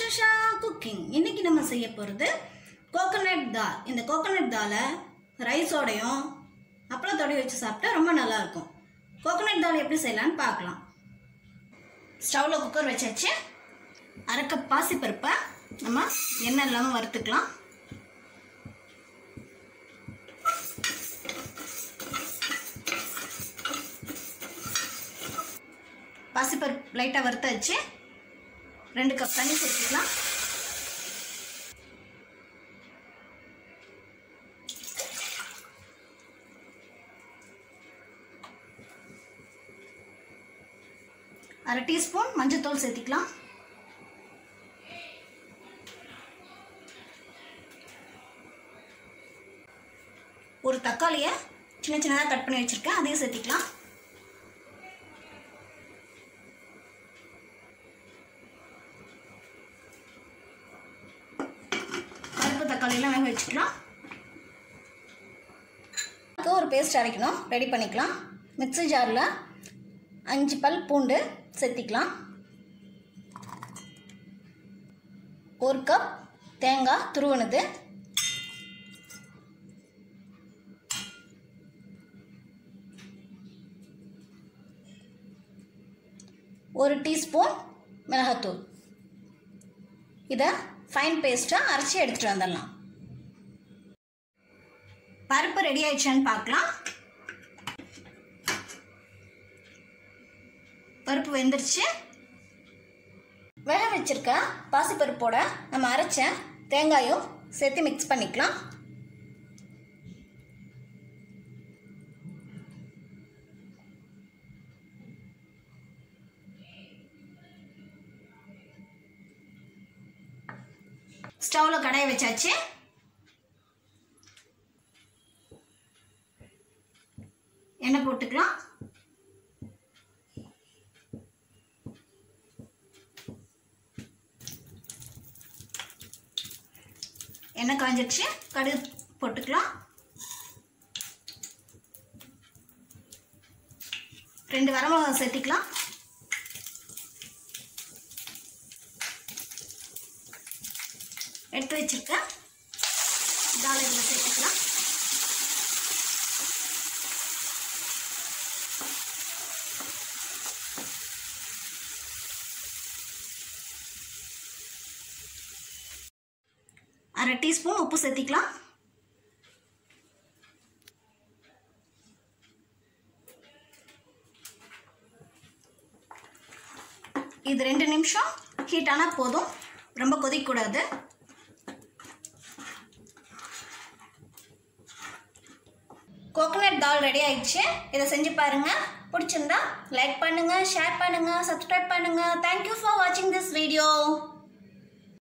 ஆஷிஷா cooking இன்னைக்கு நம்ம செய்ய போகிறது கோகோனட் தால் இந்த கோகோனட் தாலை ரைஸோடையும் அப்பளத்தோடையும் வச்சு சாப்பிட்டா ரொம்ப நல்லா இருக்கும் கோகோனட் தால் எப்படி செய்யலாம்னு பார்க்கலாம் ஸ்டவ்வில் குக்கர் வச்சாச்சு அரை கப் பாசிப்பருப்பை நம்ம எண்ணெய் இல்லாமல் வறுத்துக்கலாம் பாசிப்பருப்பு லைட்டாக வறுத்தாச்சு ரெண்டு கப் தண்ணி சேர்த்துக்கலாம் அரை டீஸ்பூன் மஞ்சள்தூள் சேர்த்திக்கலாம் ஒரு தக்காளியை சின்ன சின்னதாக கட் பண்ணி வச்சுருக்கேன் அதையும் சேர்த்திக்கலாம் பருப்பு தக்காளியெல்லாம் வேக வச்சுக்கலாம் அதுக்கு ஒரு பேஸ்ட் அரைக்கணும் ரெடி பண்ணிக்கலாம் மிக்ஸி ஜாரில் அஞ்சு பல் பூண்டு சேர்த்திக்கலாம் ஒரு கப் தேங்காய் துருவனது ஒரு டீஸ்பூன் மிளகாத்தூள் இதை ஃபைன் பேஸ்ட்டாக அரைச்சி எடுத்துகிட்டு வந்துடலாம் பருப்பு ரெடி ஆயிடுச்சான்னு பார்க்கலாம் பருப்பு வெந்துருச்சு வேக வச்சிருக்க பாசிப்பருப்போட நம்ம அரைச்ச தேங்காயும் சேர்த்து மிக்ஸ் பண்ணிக்கலாம் ஸ்டவ்வில் கடாயை வச்சாச்சு எண்ணெய் போட்டுக்கலாம் எண்ணெய் காஞ்சிடுச்சு கடுகு போட்டுக்கலாம் ரெண்டு வரமிளகா சேர்த்திக்கலாம் எடுத்து வச்சிருக்க தால் இதில் சேர்த்துக்கலாம் அரை டீஸ்பூன் உப்பு சேர்த்திக்கலாம் இது ரெண்டு நிமிஷம் ஹீட் ஆனால் போதும் ரொம்ப கொதிக்கக்கூடாது கோகோனட் தால் ரெடி ஆயிடுச்சு இதை செஞ்சு பாருங்க பிடிச்சிருந்தா லைக் பண்ணுங்க ஷேர் பண்ணுங்க சப்ஸ்கிரைப் பண்ணுங்க தேங்க்யூ ஃபார் வாட்சிங் திஸ் வீடியோ